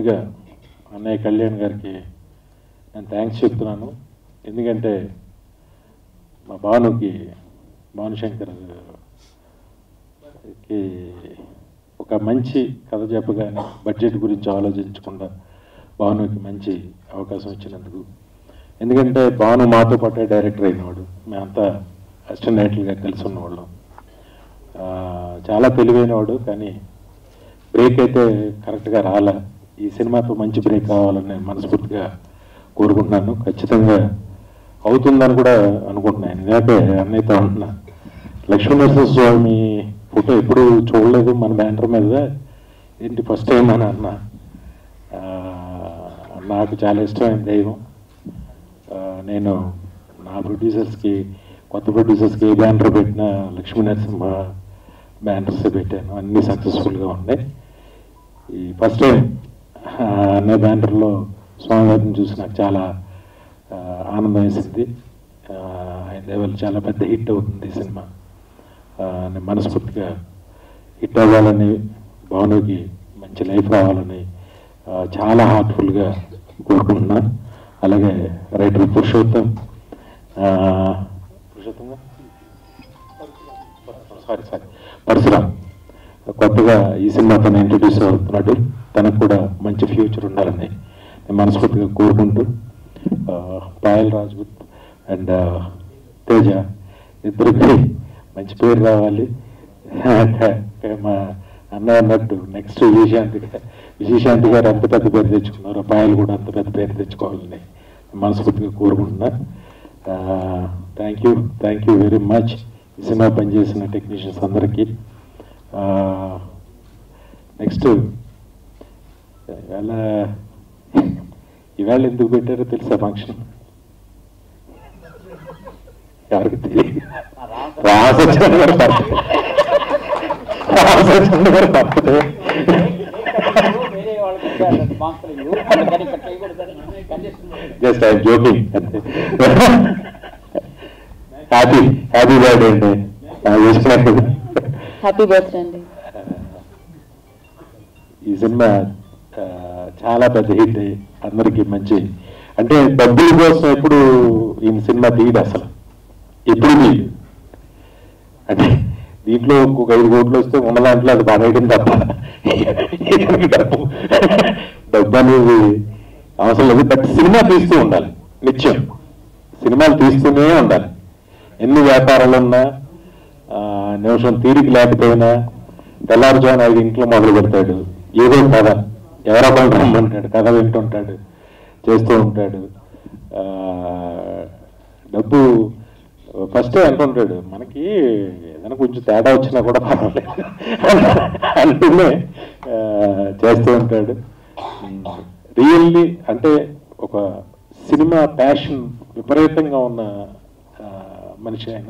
ముందుగా అన్నయ్య కళ్యాణ్ గారికి నేను థ్యాంక్స్ చెప్తున్నాను ఎందుకంటే మా భానుకి భానుశంకర్ కి ఒక మంచి కథ చెప్పగానే బడ్జెట్ గురించి ఆలోచించకుండా భానుకి మంచి అవకాశం ఇచ్చినందుకు ఎందుకంటే భాను మాతో పాటే డైరెక్టర్ అయినవాడు మేమంతా అసిస్టెంట్ డైరెక్టర్గా కలిసి ఉన్నవాళ్ళం ఆ, చాలా తెలివైనవాడు కానీ బ్రేక్ అయితే కరెక్ట్గా రాలే ఈ సినిమాతో మంచి బ్రేక్ కావాలని నేను మనస్ఫూర్తిగా కోరుకుంటున్నాను ఖచ్చితంగా అవుతుందని కూడా అనుకుంటున్నాను ఎందుకంటే అన్నయ్యతో అంటున్నా లక్ష్మీనరసింహ స్వామి ఫోటో ఎప్పుడు చూడలేదు మన బ్యానర్ మీద ఏంటి ఫస్ట్ టైం అని అన్న ఆ, నాకు చాలా ఇష్టమైన దైవం ఆ, నేను నా ప్రొడ్యూసర్స్కి కొత్త ప్రొడ్యూసర్స్కి ఏ బ్యానర్ పెట్టినా లక్ష్మీ నరసింహ బ్యానర్స్ పెట్టాను అన్నీ సక్సెస్ఫుల్గా ఉన్నాయి ఈ ఫస్ట్ టైం అనే బ్యానర్లో స్వామివారిని చూసి నాకు చాలా ఆ, ఆనందం వేసింది ఆ, ఆయన లెవెల్ చాలా పెద్ద హిట్ అవుతుంది ఈ సినిమా ఆ, నేను మనస్ఫూర్తిగా హిట్ అవ్వాలని భానుకి మంచి లైఫ్ రావాలని ఆ, చాలా హార్ట్ఫుల్గా కోరుకుంటున్నాను అలాగే రైటర్ పురుషోత్తం ఆ, పురుషోత్తం సారీ సారీ పరశురామ్ కొత్తగా ఈ సినిమా తను ఇంట్రడ్యూస్ అవుతున్నాడు తనకు కూడా మంచి ఫ్యూచర్ ఉండాలని నేను మనస్ఫూర్తిగా కోరుకుంటూ ఆ, పాయల్ రాజ్పుత్ అండ్ తేజ ఇద్దరికి మంచి పేరు రావాలి మా అన్న అన్నట్టు నెక్స్ట్ విజయశాంతి విజయశాంతి గారు అంత పెద్ద పేరు తెచ్చుకున్నారు పాయలు కూడా అంత పెద్ద పేరు తెచ్చుకోవాలని మనస్ఫూర్తిగా కోరుకుంటున్నా thank you thank you very much ఈ సినిమా పనిచేసిన టెక్నీషియన్స్ అందరికీ నెక్స్ట్ ఇవాళ ఇవాళ ఎందుకు పెట్టారో తెలుసా ఫంక్షన్ ఎవరికి తెలియదు రాసచంద్ర గారు బర్త్డే రాసచంద్ర గారు బర్త్డే వేరే వాళ్ళకి స్పాన్సరింగ్ అందుకని ఇక్కడ చేయకూడదని condition just I joking happy happy birthday అండి నాకు చేసినట్టు హ్యాపీ బర్త్డే అండి ఈ సినిమా ఆ, చాలా పెద్ద హిట్ అందరికీ మంచి అంటే డబ్బుల కోసం ఎప్పుడు ఈ సినిమా తీయడు అసలు ఎప్పుడు తీయడు అంటే దీంట్లో ఇంకొక ఐదు కోట్లు వస్తే ఉన్న దాంట్లో అది పడేయడం తప్ప ఈయనకి డబ్బు డబ్బు అనేది అవసరం లేదు బట్ సినిమా తీస్తూ ఉండాలి నిత్యం సినిమాలు తీస్తూనే ఉండాలి ఎన్ని వ్యాపారాలు ఉన్నా ఆ, నిమిషం తీరిక లేకపోయినా తెల్లారుజామున ఐదు ఇంట్లో మొదలు పెడతాడు ఏదో కథ ఎవరో ఒకరు రమ్మంటాడు కథ వింటుంటాడు చేస్తూ ఉంటాడు ఆ, డబ్బు ఫస్ట్ అనుకుంటాడు మనకి ఏదైనా కొంచెం తేడా వచ్చినా కూడా పర్వాలేదు అంటూనే ఆ, చేస్తూ ఉంటాడు రియల్లీ అంటే ఒక సినిమా ప్యాషన్ విపరీతంగా ఉన్న ఆ, మనిషి ఆయన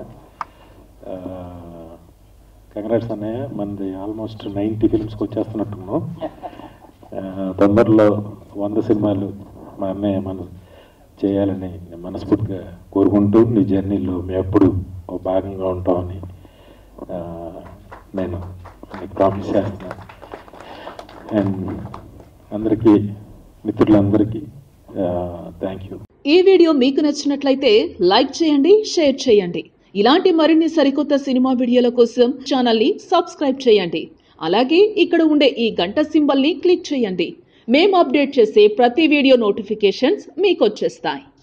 కంగ్రాట్స్ అన్నయ్య మనది ఆల్మోస్ట్ నైంటీ ఫిల్మ్స్కి వచ్చేస్తున్నట్టున్నాం ఆ, తొందరలో వంద సినిమాలు మా అన్నయ్య మన చేయాలని నేను మనస్ఫూర్తిగా కోరుకుంటూ నీ జర్నీలో మేము ఎప్పుడు ఒక భాగంగా ఉంటామని ఆ, నేను నీకు ప్రామిస్ చేస్తున్నాను అండ్ అందరికీ మిత్రులందరికీ థ్యాంక్ యూ ఈ వీడియో మీకు నచ్చినట్లయితే లైక్ చేయండి షేర్ చేయండి ఇలాంటి మరిన్ని సరికొత్త సినిమా వీడియోల కోసం ఛానల్ ని సబ్స్క్రైబ్ చేయండి అలాగే ఇక్కడ ఉండే ఈ గంట సింబల్ ని క్లిక్ చేయండి మేము అప్డేట్ చేసే ప్రతి వీడియో నోటిఫికేషన్స్ మీకు వచ్చేస్తాయి